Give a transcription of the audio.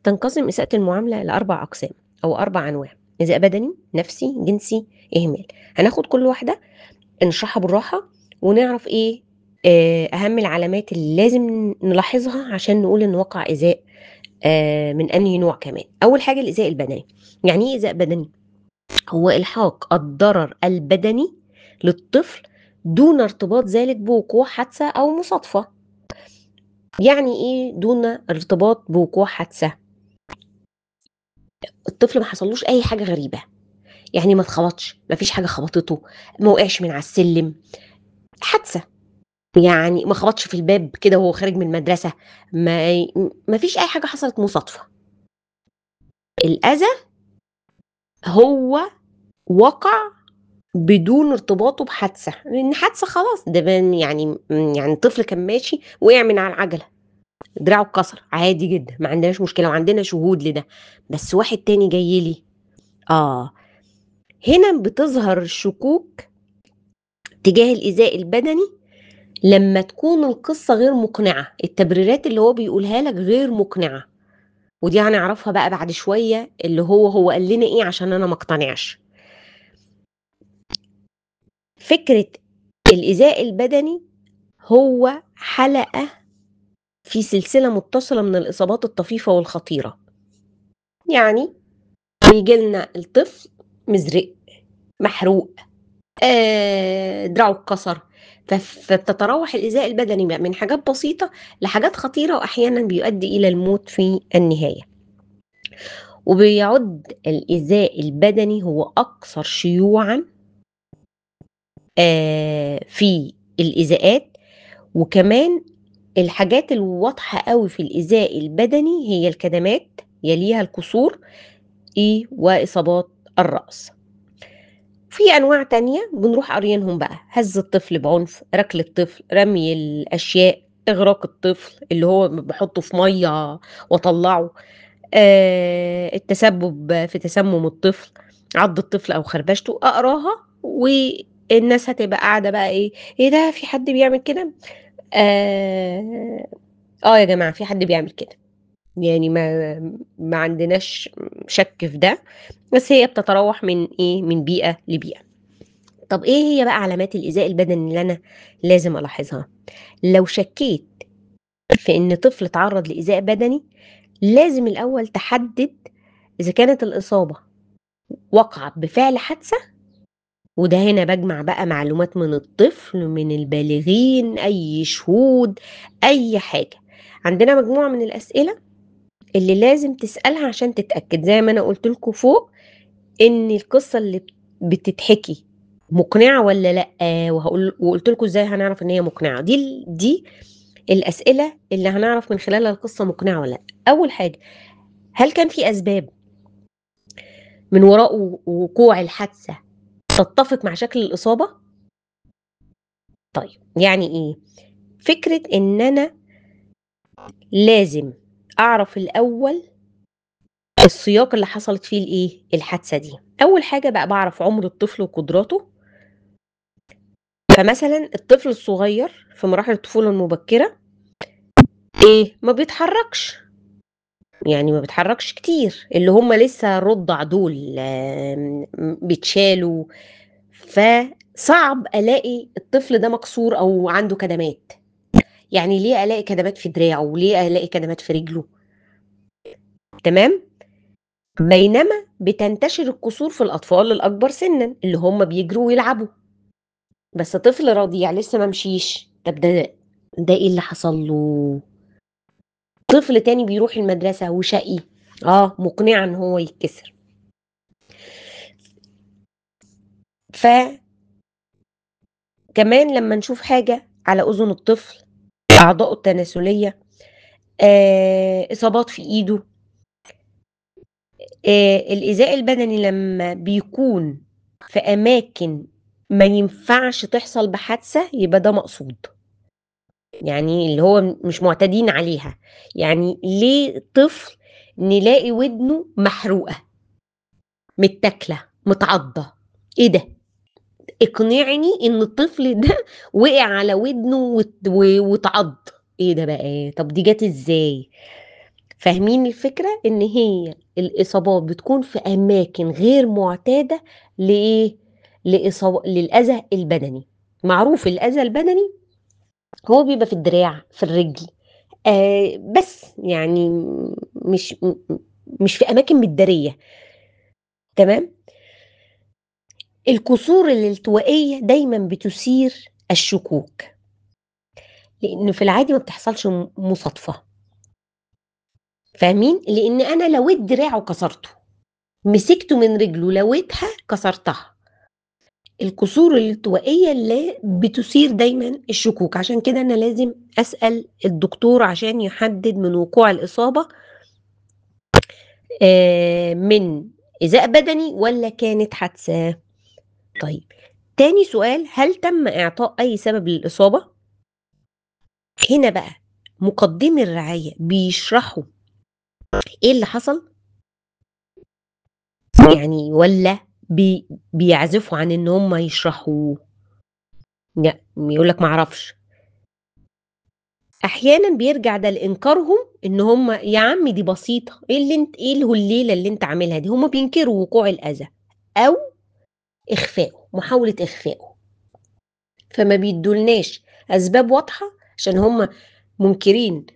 تنقسم إساءة المعاملة لأربع أقسام أو أربع أنواع إيذاء بدني نفسي جنسي إهمال هناخد كل واحدة نشرحها بالراحة ونعرف إيه آه، أهم العلامات اللي لازم نلاحظها عشان نقول إن وقع إيذاء آه، من أنهي نوع كمان أول حاجة الإيذاء البدني يعني إيه إيذاء بدني هو إلحاق الضرر البدني للطفل دون ارتباط ذلك بوقوع حادثة أو مصادفة يعني إيه دون ارتباط بوقوع حادثة الطفل ما حصلوش أي حاجة غريبة يعني ما اتخبطش ما فيش حاجة خبطته ما وقعش من على السلم حادثة يعني ما خبطش في الباب كده وهو خارج من المدرسة ما ما فيش أي حاجة حصلت مصادفة الأذى هو وقع بدون ارتباطه بحادثة لأن حادثة خلاص ده بان- يعني يعني الطفل كان ماشي وقع من على العجلة دراعه اتكسر عادي جدا ما عندناش مشكلة وعندنا شهود لده بس واحد تاني جاي لي اه هنا بتظهر الشكوك تجاه الإيذاء البدني لما تكون القصة غير مقنعة التبريرات اللي هو بيقولها لك غير مقنعة ودي هنعرفها بقى بعد شوية اللي هو هو قال لنا ايه عشان انا ما اقتنعش فكرة الإيذاء البدني هو حلقة في سلسلة متصلة من الإصابات الطفيفة والخطيرة يعني بيجي لنا الطفل مزرق محروق آه، دراعه اتكسر فف- فبتتراوح الإيذاء البدني بقى من حاجات بسيطة لحاجات خطيرة وأحيانا بيؤدي إلى الموت في النهاية وبيعد الإيذاء البدني هو أكثر شيوعا آه، في الإيذاءات وكمان الحاجات الواضحة قوي في الإيذاء البدني هي الكدمات يليها الكسور إيه وإصابات الرأس في أنواع تانية بنروح قاريينهم بقى هز الطفل بعنف ركل الطفل رمي الأشياء إغراق الطفل اللي هو بحطه في مية وأطلعه آه التسبب في تسمم الطفل عض الطفل أو خربشته أقراها والناس هتبقى قاعدة بقى إيه إيه ده في حد بيعمل كده آه, اه يا جماعة في حد بيعمل كده يعني ما ما عندناش شك في ده بس هي بتتراوح من ايه من بيئة لبيئة طب ايه هي بقى علامات الإيذاء البدني اللي انا لازم الاحظها لو شكيت في ان طفل تعرض لإيذاء بدني لازم الاول تحدد اذا كانت الإصابة وقعت بفعل حادثة وده هنا بجمع بقى معلومات من الطفل من البالغين اي شهود اي حاجة عندنا مجموعة من الأسئلة اللي لازم تسألها عشان تتأكد زي ما أنا قلت لكم فوق إن القصة اللي بتتحكي مقنعة ولا لأ وهقول وقلت لكم إزاي هنعرف إن هي مقنعة دي دي الأسئلة اللي هنعرف من خلالها القصة مقنعة ولا لأ أول حاجة هل كان في أسباب من وراء وقوع الحادثة تتفق مع شكل الإصابة؟ طيب يعني إيه؟ فكرة إن أنا لازم اعرف الاول السياق اللي حصلت فيه الايه الحادثه دي اول حاجه بقى بعرف عمر الطفل وقدراته فمثلا الطفل الصغير في مراحل الطفوله المبكره ايه ما بيتحركش يعني ما بيتحركش كتير اللي هم لسه رضع دول بيتشالوا فصعب الاقي الطفل ده مكسور او عنده كدمات يعني ليه الاقي كدمات في دراعه وليه الاقي كدمات في رجله تمام بينما بتنتشر الكسور في الاطفال الاكبر سنا اللي هم بيجروا ويلعبوا بس طفل رضيع لسه ما مشيش طب ده ده ايه اللي حصل له طفل تاني بيروح المدرسة وشقي اه مقنع ان هو يتكسر ف كمان لما نشوف حاجة على أذن الطفل أعضائه التناسلية آه، إصابات في إيده آه، الإيذاء البدني لما بيكون في أماكن ما ينفعش تحصل بحادثة يبقى ده مقصود يعني اللي هو مش معتادين عليها يعني ليه طفل نلاقي ودنه محروقة متاكلة متعضة ايه ده اقنعني ان الطفل ده وقع على ودنه وت- و- واتعض ايه ده بقى إيه؟ طب دي جت ازاي فاهمين الفكرة إن هي الإصابات بتكون في أماكن غير معتادة لإيه؟ لإصاب... للأذى البدني معروف الأذى البدني هو بيبقى في الدراع في الرجل آه بس يعني مش مش في أماكن متدارية تمام الكسور الالتوائية دايما بتثير الشكوك لأن في العادي ما بتحصلش مصادفة فاهمين؟ لأن أنا لويت دراعه كسرته مسكته من رجله لويتها كسرتها الكسور الالتوائية اللي بتثير دايما الشكوك عشان كده أنا لازم أسأل الدكتور عشان يحدد من وقوع الإصابة من إزاء بدني ولا كانت حادثة طيب تاني سؤال هل تم إعطاء أي سبب للإصابة هنا بقى مقدمي الرعاية بيشرحوا إيه اللي حصل يعني ولا بي بيعزفوا عن ان هم يشرحوا لا يقول لك معرفش احيانا بيرجع ده لانكارهم ان هم يا عم دي بسيطه ايه اللي انت ايه الليله اللي انت عاملها دي هم بينكروا وقوع الاذى او اخفائه محاوله اخفائه فما بيدولناش اسباب واضحه عشان هم منكرين